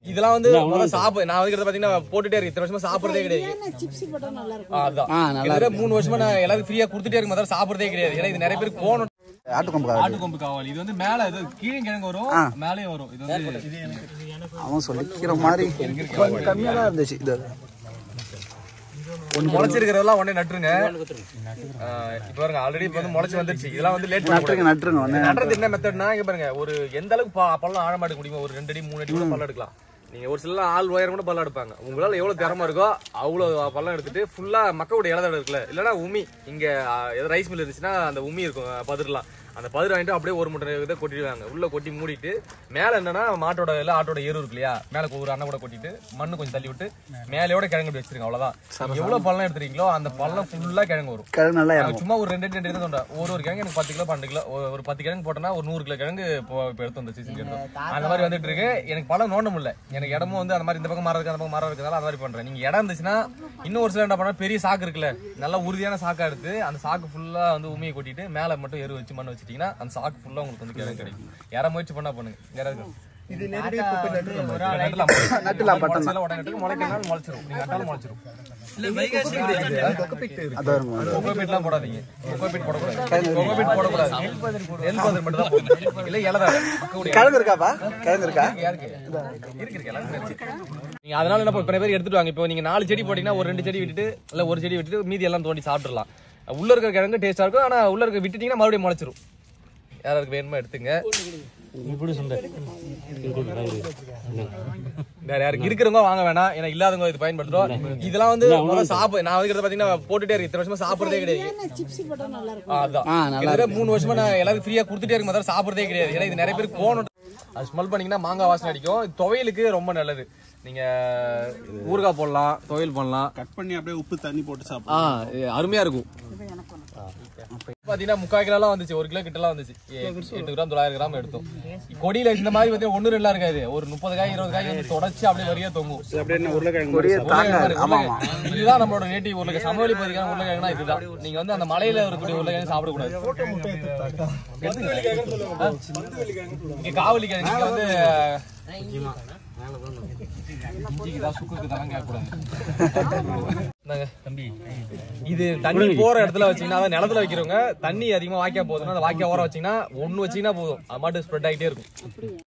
இதெல்லாம் வந்து முதல்ல சாப்பிடு நான் வந்து பாத்தீங்கன்னா போட்டுட்டே இருக்கேன் இத்தனை வருஷமா சாப்பிடுறதே கிடையாது சிப்ஸ் போட்டா நல்லா இருக்கும் ஆ, அதுதான் ஆ, நல்லா கிட்டத்தட்ட மூணு வருஷமா நான் எல்லாரும் ஃப்ரீயா கொடுத்துட்டே இருக்க முதல்ல சாப்பிடுறதே கிடையாது ஏன்னா இது நிறைய பேருக்கு போகணும் ஆட்டுக்கொம்பு காவல் ஆட்டு கொம்பு காவல் இது வந்து மேல இது கீழே கிழங்கு வரும் மேலேயும் வரும் இது வந்து அவன் சொல்லிக்கிற மாதிரி கொஞ்சம் கம்மியா தான் இருந்துச்சு இது ஒன்று முளைச்சிருக்கிறதெல்லாம் உடனே நட்டுருங்க ஆ, இப்ப பாருங்க ஆல்ரெடி இப்ப வந்து முளைச்சு வந்துருச்சு இதெல்லாம் வந்து லேட் நட்டுருங்க நட்டுருங்க ஒண்ணு நடுறது என்ன மெத்தட்னா இங்க பாருங்க ஒரு எந்த அளவுக்கு ப- பள்ளம் ஆழமா எடுக்க முடியுமோ ஒரு ரெண்டு அடி மூணு அடி கூட பள்ளம் எடுக்கலாம் நீங்க ஒரு சில ஆள் உயரம் கூட பள்ளம் எடுப்பாங்க உங்களால எவ்வளவு திறமை இருக்கோ அவ்வளவு பள்ளம் எடுத்துட்டு ஃபுல்லா மக்களுடைய இலதடை இருக்குல்ல இல்லனா உமி இங்க ஆ, ஏதோ ரைஸ் மில் இருந்துச்சுன்னா அந்த உமி இருக்கும் ஆ, பதிர்லாம் அந்த பதிர் வாங்கிட்டு அப்படியே ஒரு மூட்டை இதை கொட்டிடுவாங்க உள்ள கொட்டி மூடிட்டு மேல என்னன்னா மாட்டோட இல்ல ஆட்டோட எரு இருக்கு இல்லையா மேல ஒரு அண்ணன் கூட கொட்டிட்டு மண்ணு கொஞ்சம் தள்ளி விட்டு மேலையோட கிழங்கு அப்படி வச்சிருங்க அவ்வளவுதான் எவ்வளவு பள்ளம் எடுத்துறீங்களோ அந்த பள்ளம் ஃபுல்லா கிழங்கு வரும் கிழங்கு நல்லா நாங்க இறங்கும் சும்மா ஒரு ரெண்டு ரெண்டு ரெண்டு தோண்டா ஒரு ஒரு கிழங்கு எனக்கு பத்து கிலோ பன்னெண்டு கிலோ ஒரு- ஒரு பத்து கிழங்கு போட்டோம்னா ஒரு நூறு கிலோ கிழங்கு இப்போ இப்போ எடுத்து வந்து சீசன் எடுத்தோம் அந்த மாதிரி வந்துட்டு இருக்கு எனக்கு பழம் நோண்ட முடியல எனக்கு இடமும் வந்து அந்த மாதிரி இந்த பக்கம் மரம் இருக்கு அந்த பக்கம் மரம் இருக்கிறதால அந்த மாதிரி பண்றேன் நீங்க இடம் இருந்துச்சுன்னா இன்னும் ஒரு சில என்ன பண்ணா பெரிய சாக்கு இருக்குல்ல நல்லா உறுதியான சாக்கா எடுத்து அந்த சாக்கு ஃபுல்லா வந்து உமியை கொட்டிட்டு மேல மட்டும் எரு வச்சு மண் வச்சிட்டீங்கன்னா அந்த சாக்கு ஃபுல்லா உங்களுக்கு வந்து கிழங்கு கிடைக்கும் யாரா முயற்சி பண்ணா பண்ணுங்க யாராவது இது நட்டுலாம் நட்டுலாம் பட்டம் சில உடனே நட்டுக்கு முளைக்கனாலும் முளைச்சிரும் நீங்க நட்டாலும் முளைச்சிரும் அதான் இருக்கும் கோகோபீட்லாம் போடாதீங்க கோகோபீட் போடக்கூடாது கோகோபீட் போடக்கூடாது நெல் பதர் மட்டும் தான் போடணும் இல்ல இலதா மக்களுடைய கிழங்கு இருக்காப்பா கிழங்கு இருக்கா யாருக்கு இருக்கு இருக்கு எல்லாருக்கும் இருக்கு. நீங்க அதனால என்ன இப்ப பேர் எடுத்துட்டு வாங்க இப்போ நீங்க நாலு செடி போட்டீங்கன்னா ஒரு ரெண்டு செடி விட்டுட்டு இல்ல ஒரு செடி விட்டுட்டு மீதி எல்லாம் தோண்டி சாப்பிட்டுறலாம் உள்ள இருக்கிற கிழங்கு டேஸ்டா இருக்கும் ஆனா உள்ள இருக்க விட்டுட்டீங்கன்னா மறுபடியும் முளைச்சிரும் யாராருக்கு வேணுமோ எடுத்துங்க வேற யாருக்கு இருக்கிறவங்க வாங்க வேணாம் ஏன்னா இல்லாதவங்க இது பயன்படுத்துறோம் இதெல்லாம் வந்து முதல்ல சாப்பிடு நான் வந்து பாத்தீங்கன்னா போட்டுட்டே இருக்கேன் இத்தனை வருஷமா சாப்பிடுறதே கிடையாது சிப்ஸ் போட்டா நல்லா இருக்கும் ஆ, அதுதான் ஆ, நல்லா கிட்டத்தட்ட மூணு வருஷமா நான் எல்லாரும் ஃப்ரீயா கொடுத்துட்டே இருக்க முதல்ல சாப்பிடுறதே கிடையாது ஏன்னா இது நிறைய பேருக்கு போகணும் அது ஸ்மெல் பண்ணீங்கன்னா மாங்காய் வாசனை அடிக்கும் இது துவையலுக்கு ரொம்ப நல்லது நீங்க ஊறுகாய் போடலாம் துவையல் பண்ணலாம் கட் பண்ணி அப்படியே உப்பு தண்ணி போட்டு சாப்பிடும் ஆ இது அருமையா இருக்கும் பாத்தீங்கன்னா முக்கால் கிலோலாம் வந்துச்சு ஒரு கிலோ கிட்டலாம் வந்துச்சு ஏ- எட்டு கிராம் தொள்ளாயிரம் கிராம் எடுத்தோம் கொடியில இந்த மாதிரி பாத்தீங்கன்னா ஒண்ணு ரெண்டுலாம் இருக்காது ஒரு முப்பது காய் இருபது காய் வந்து தொடச்சு அப்படியே வரியா தொங்கும் அப்படியே என்ன உருளைக்கிழங்கு கொடிய தாங்க ஆமா ஆமா இதுதான் நம்மளோட நேட்டிவ் உருளைக்கிழங்கு சமவெளி பகுதிக்கான உருளைக்கிழங்குனா இதுதான் நீங்க வந்து அந்த மலையில இருக்கக்கூடிய உருளைக்கிழங்கு சாப்பிடக்கூடாது ஆ? இங்க காவலி கிழங்கு இங்க வந்து இஞ்சிக்கு தான் சுக்குக்கு தான் கேட்கக்கூடாது இந்தாங்க, தம்பி இது தண்ணி போற இடத்துல வச்சீங்கன்னா அதாவது நிலத்துல வைக்கிறவங்க தண்ணி அதிகமா வாய்க்கா போகுதுன்னா அந்த வாய்க்கா ஓரம் வச்சீங்கன்னா ஒண்ணு வச்சீங்கன்னா போதும் அது மாட்டு ஸ்ப்ரெட் ஆகிட்டே இருக்கும்